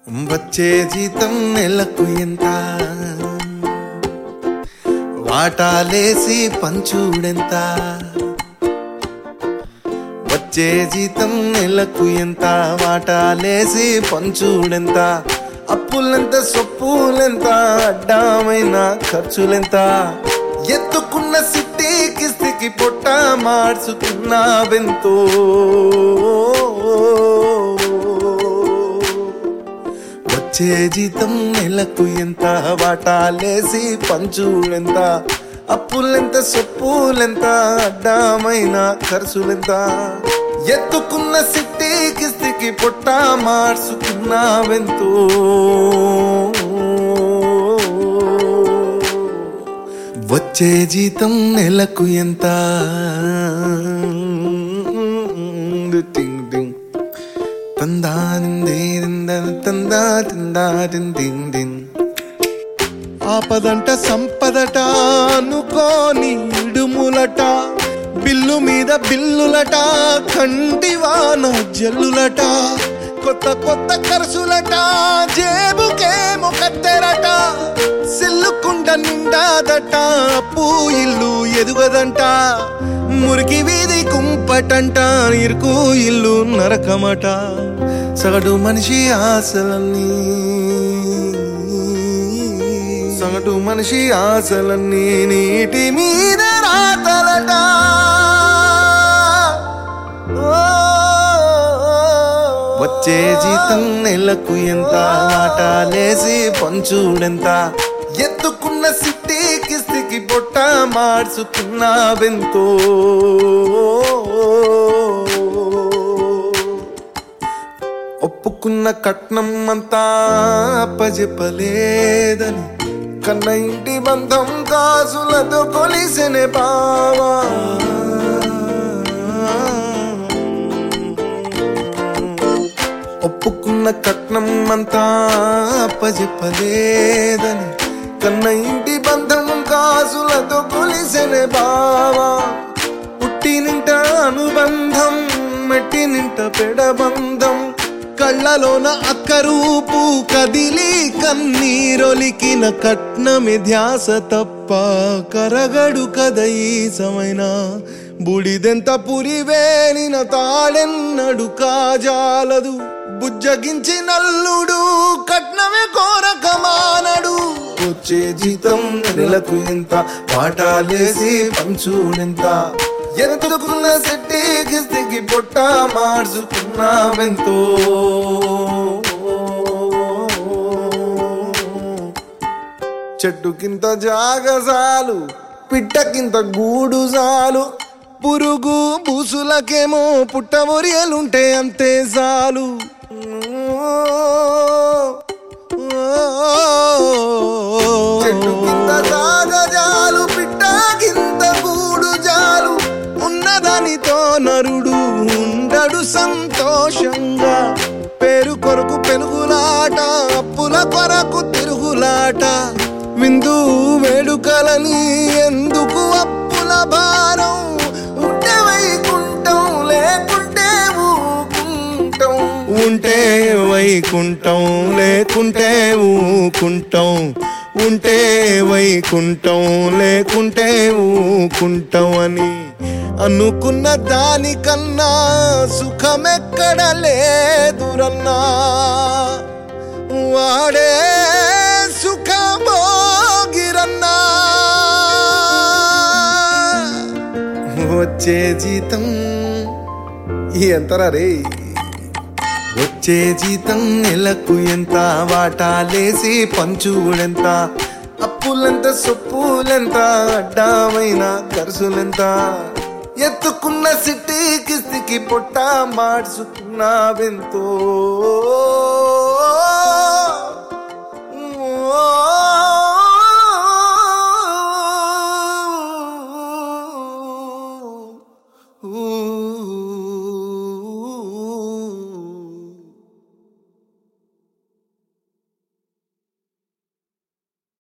వచ్చే జీతం నెలకు ఎంత వాటాలేసి పంచుడెంత వచ్చే జీతం నెలకు ఎంత వాటాలేసి పంచుడెంత అప్పులెంత సొప్పులెంత అడ్డామైన ఖర్చులెంత ఎత్తుకున్న సిట్టి కిస్తికి పొట్ట మార్చుకున్నావెంతో వచ్చే జీతం నెలకు ఎంత వాటాలేసి పంచులెంత అప్పులెంత సొప్పులెంత అడ్డామైన ఖర్చులెంత ఎత్తుకున్న సిట్టి కిస్తికి పొట్ట మార్చుకున్నావెంతో వచ్చే జీతం నెలకు ఎంత టింగ్ టింగ్ ఆపదంట సంపదట అనుకోని ఇడుములట బిల్లు మీద బిల్లులట కంటివాన జల్లులట కొత్త కొత్త ఖర్చులట జేబుకేమో కత్తెరట సిల్లుకుండ నిండాదట అప్పు ఇల్లు ఎదుగదంట మురికి వీధి కుంపటంట ఇరుకు ఇల్లు నరకమట సగటు మనిషి ఆశలన్నీ సగటు మనిషి ఆశలన్నీ నీటి మీద రాతలట వచ్చే జీతం నెలకు ఎంత వాటాలేసి పంచుడెంత ఎత్తుకున్న సిట్టి కిస్తికి పొట్ట మార్చుకున్నావెంతో ఒప్పుకున్న కట్నం అంతా అప్పజెప్పలేదని కన్న ఇంటి బంధం కాసులతో కొలిసెనే బావా ఒప్పుకున్న కట్నం అంతా అప్పజెప్పలేదని కన్న ఇంటి బంధం కాసులతో కొలిసెనే బావా పుట్టినింట అనుబంధం మెట్టినింట పెడబంధం కళ్ళలోన అక్కరూపు కదిలి కన్నీరొలికిన కట్నమి ధ్యాస తప్ప కరగడు కద ఈ సమయన బుడిదెంత పురివేలిన తాళెన్నడు కాజాలదు బుజ్జగించి నల్లుడు కట్నమే కోరక మానడు వచ్చే జీతం నెలకు ఎంత వాటాలేసి పంచుడెంత ఎనతుకున్న సెట్టి కిస్తికి పొట్ట మార్చుకున్నావెంతో చెట్టుకింత జాగజాలు పిట్టకింత గూడు జాలు పురుగు బూసులకేమో పుట్టమొరియలుంటే అంతే చాలు చెట్టు కింద జాగజాలు పిట్టకింత గూడు జాలు ఉన్నదానితో నరుడు ఉండడు సంతోషంగా పేరు కొరకు పెనుగులాట అప్పుల కొరకు తిరుగులాట విందు వేడుకలని ఎందుకు అప్పుల భారం ఉంటే వైకుంఠం లేకుంటే ఊకుంటాం ఉంటే వైకుంఠం లేకుంటే ఊకుంటాం ఉంటే వైకుంఠం లేకుంటే ఊకుంటాం అని అనుకున్న దానికన్నా సుఖమెక్కడ లేదురన్నా వాడే సుఖమోగిరన్నా వచ్చే జీతం ఎంతరా రే వచ్చే జీతం నెలకు ఎంత వాటాలేసి పంచుడెంత అప్పులెంత సొప్పులెంత అడ్డామైన ఖర్చులెంత ఎత్తుకున్న సిట్టి కిస్తికి పొట్ట మార్చుకున్నావెంతో